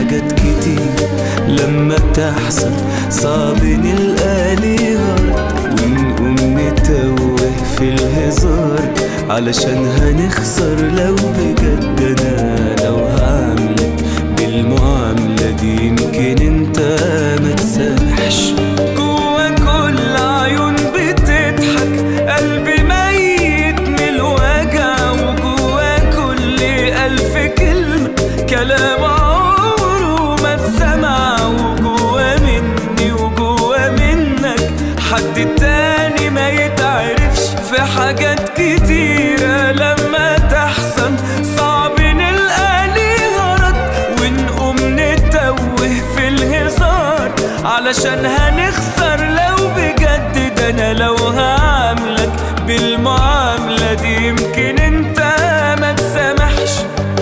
حاجات كتير لما بتحصل صعب نلقى ليها رد ونقوم نتوه في الهزار علشان هنخسر لو بجد انا لو هعملك بالمعاملة دي يمكن انت ما تسامحش جوا كل عيون بتضحك قلبي ميت من الوجع وجوا كل ألف كلمة كلام عمره ما اتسمع وجوا مني وجوا منك حد تاني ما يتعرفش في حاجات كتيرة لما تحصل صعب نلقى ليها رد ونقوم نتوه في الهزار علشان هنخسر لو بجد ده انا لو هعاملك بالمعاملة دي يمكن انت ما تسامحش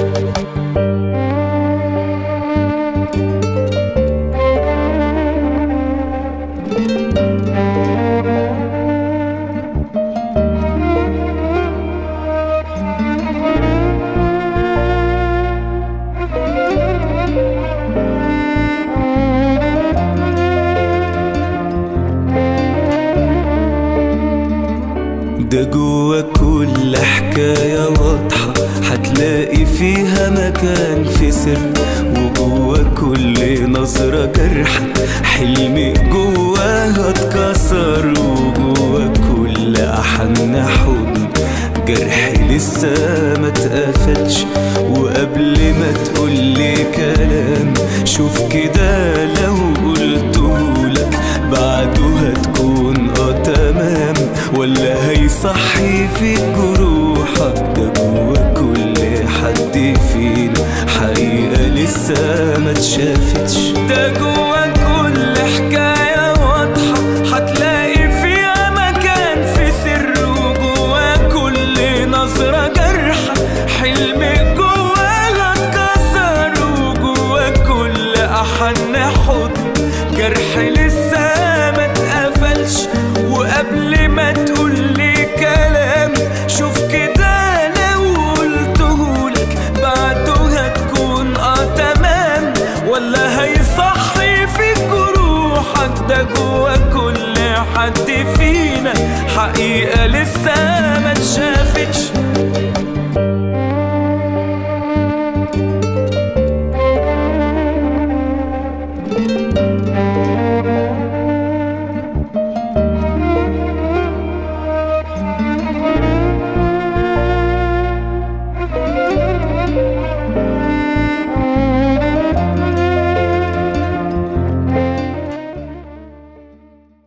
ده جوا كل حكاية واضحة هتلاقي فيها مكان في سر وجوا كل نظرة جرح حلمي جواها اتكسر وجوا كل أحن حضن جرحي لسه ما اتقفلش وقبل ما تقولي كلام شوف كده لو قلتهولك بعده هتكون اه تمام ولا هيصحي في جروحك ده جوا كل حد فينا حقيقة لسه ما اتشافتش ده جوا كل حكاية واضحة هتلاقي فيها مكان في سر وجوا كل نظرة جرح حلم جواها اتكسر وجوا كل أحن حضن جرح لسه ما اتقفلش وقبل ما تقولي كلام شوف كده لو قلتهولك بعده هتكون اه تمام ولا هيصحي في جروحك ده جوا كل حد فينا حقيقة لسه